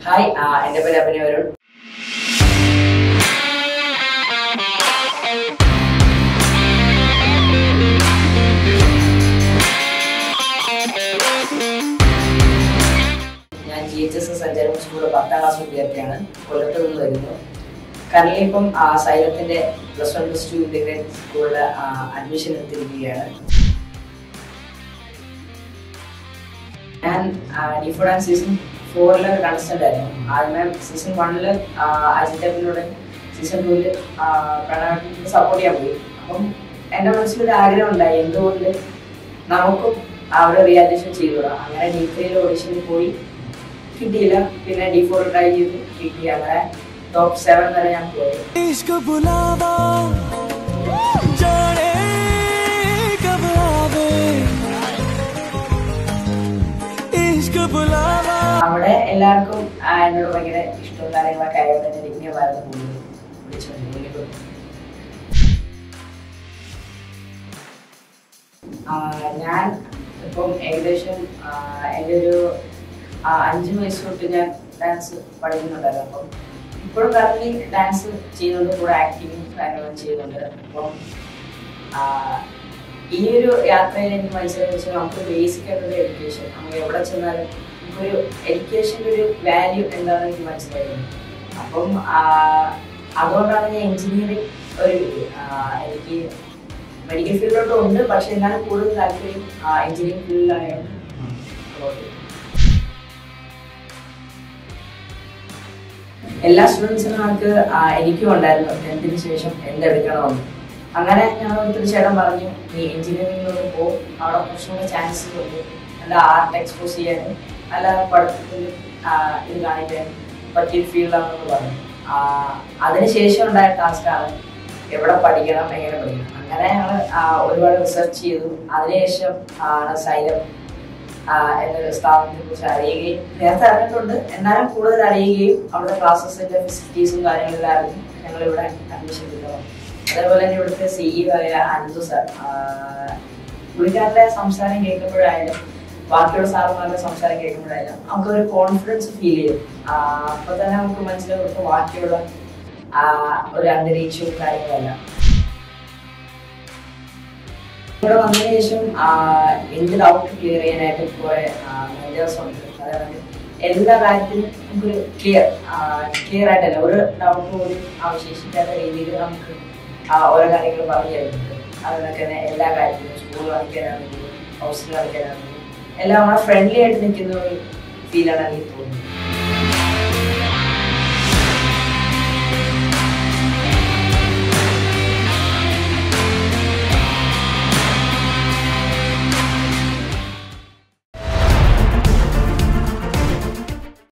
Hi ആ, എൻ്റെ പേര് അഭിനയ വരുൺ ഞാൻ ജി എച്ച് എസ് സഞ്ചാരം സ്കൂളിൽ പത്താം ക്ലാസ് വിദ്യാർത്ഥിയാണ് കൊല്ലത്ത് നിന്ന് വരുന്നു കറലി ഇപ്പം ആ, സൈലത്തിന്റെ plus one plus two integrate സ്കൂളിൽ അഡ്മിഷൻ എടുത്തിരിക്കുകയാണ് ഞാൻ ഡിഫോർ ആൻഡ് സീസൺ ഫോറിൽ കൺസ്റ്റന്റ് ആയിരുന്നു ആദ്യമേ സീസൺ വണ്ണില് അജിറ്റബിലൂടെ സീസൺ ടൂവില് പ്രണാമിനെ സപ്പോർട്ട് ചെയ്യാൻ പോയി അപ്പം എൻ്റെ മനസ്സിലൊരു ആഗ്രഹം ഉണ്ടായി എന്തുകൊണ്ട് നമുക്കും അവിടെ റിയാലിറ്റി ഷോ ചെയ്തുകൂടാ അങ്ങനെ ഡി ത്രീയിൽ ഓഡിഷനിൽ പോയി കിട്ടിയില്ല പിന്നെ ഡി ഫോർ ട്രൈ ചെയ്തു കിട്ടി അങ്ങനെ ടോപ്പ് സെവൻ വരെ ഞാൻ പോയി इश्क बुलावा जाने कब आवे इश्क बुलावा അവിടെ എല്ലാവർക്കും ആ, എന്നോട് ഭയങ്കര ഇഷ്ടവും കാര്യങ്ങളൊക്കെ ആയതുകൊണ്ട് തന്നെ രമ്യമായിരുന്നു കൂടുതൽ വിളിച്ചുകൊണ്ടിരിക്കുന്നത് ആ, ഞാൻ ഇപ്പം ഏകദേശം ആ, എൻ്റെ ഒരു ആ, അഞ്ച് വയസ്സ് തൊട്ട് ഞാൻ ഡാൻസ് പഠിക്കുന്നുണ്ടായിരുന്നു അപ്പം ഇപ്പോഴും കറക്റ്റ്ലി ഡാൻസ് ചെയ്യുന്നുണ്ട് കൂടെ ആക്ടിങ്ങും കാര്യങ്ങളും ചെയ്യുന്നുണ്ട് അപ്പം ആ, ഈ ഒരു യാത്രയിൽ എനിക്ക് മനസ്സിലായെന്ന് വെച്ചാൽ നമുക്ക് ബേസിക് ആയിട്ടുള്ള എഡ്യൂക്കേഷൻ നമുക്ക് എവിടെ ചെന്നാലും നമുക്കൊരു എഡ്യൂക്കേഷൻ്റെ ഒരു വാല്യൂ എന്താണെന്ന് എനിക്ക് മനസ്സിലായിരുന്നു അപ്പം ആ, അതുകൊണ്ടാണ് ഞാൻ എഞ്ചിനീയറിംഗ് ഒരു ആ, എനിക്ക് മെഡിക്കൽ ഫീൽഡിലോട്ട് ഉണ്ട് പക്ഷെ എന്നാലും കൂടുതൽ താല്പര്യം എഞ്ചിനീയറിംഗ് ഫീൽഡിലായാണ് ഉള്ളത്. എല്ലാ സ്റ്റുഡൻസിനും നമുക്ക് ആ, എനിക്കും ഉണ്ടായിരുന്നു ടെൻത്തിന് ശേഷം എന്തെടുക്കണമെന്ന് അങ്ങനെ ഞങ്ങൾ ഒത്തിരി ചേട്ടൻ പറഞ്ഞു നീ എഞ്ചിനീയറിംഗിലോട്ട് പോകും അവിടെ കുറച്ചുകൂടെ ചാൻസസ് ഉണ്ട് നല്ല ആർട്ട് എക്സ്പോസ് ചെയ്യാനും നല്ല പഠിത്തത്തിൽ ആ, ഇത് കാണിക്കാനും പറ്റിയ ഫീൽഡാണെന്ന് പറഞ്ഞു ആ, അതിനുശേഷം ഉണ്ടായ ടാസ്ക്കാണ് എവിടെ പഠിക്കണം എങ്ങനെ പഠിക്കണം അങ്ങനെ ഞങ്ങൾ ഒരുപാട് റിസർച്ച് ചെയ്തു അതിനുശേഷം ആണ് സൈലം ആ, എന്നൊരു സ്ഥാപനത്തെ കുറിച്ച് അറിയുകയും നേരത്തെ അറിഞ്ഞിട്ടുണ്ട് എന്നാലും കൂടുതൽ അറിയുകയും അവിടുത്തെ ക്ലാസ്സസിന്റെ ഫെസിലിറ്റീസും കാര്യങ്ങളെല്ലാം അറിഞ്ഞ് ഞങ്ങൾ ഇവിടെ അഡ്മിഷൻ കിട്ടുന്നു അതേപോലെ തന്നെ ഇവിടുത്തെ സിഇഒ ആയ അനന്തു സാർ പുള്ളിക്കാരുടെ സംസാരം കേൾക്കുമ്പോഴായാലും ബാക്കിയുള്ള സാറുമാരുടെ സംസാരം കേൾക്കുമ്പോഴായാലും നമുക്ക് ഒരു കോൺഫിഡൻസ് ഫീൽ ചെയ്യും ആ, അപ്പൊ തന്നെ നമുക്ക് മനസ്സിലാവും ഇവിടുത്തെ ബാക്കിയുള്ള ആ, ഒരു അന്തരീക്ഷവും കാര്യങ്ങളെല്ലാം ഇവിടെ വന്നതിന് ശേഷം ആ, എന്ത് ഡൗട്ട് ക്ലിയർ ചെയ്യാനായിട്ട് കുറെ മെന്റേഴ്സ് ഉണ്ട് അതായത് എല്ലാ കാര്യത്തിലും നമുക്കൊരു ക്ലിയർ ക്ലിയർ ആയിട്ടല്ല ഒരു ഡൗട്ട് പോലും അവശേഷിക്കാത്ത രീതിയിൽ നമുക്ക് ആ, ഓരോ കാര്യങ്ങൾ പറഞ്ഞു തരുന്നുണ്ട് അതുപോലെ തന്നെ എല്ലാ കാര്യത്തിലും സ്കൂൾ കളിക്കാനാണെങ്കിലും ഹോസ്റ്റൽ കളിക്കാനാണെങ്കിലും എല്ലാം നമ്മളെ ഫ്രണ്ട്ലി ആയിട്ട് നിൽക്കുന്ന ഒരു ഫീലാണ് എനിക്ക് തോന്നുന്നത്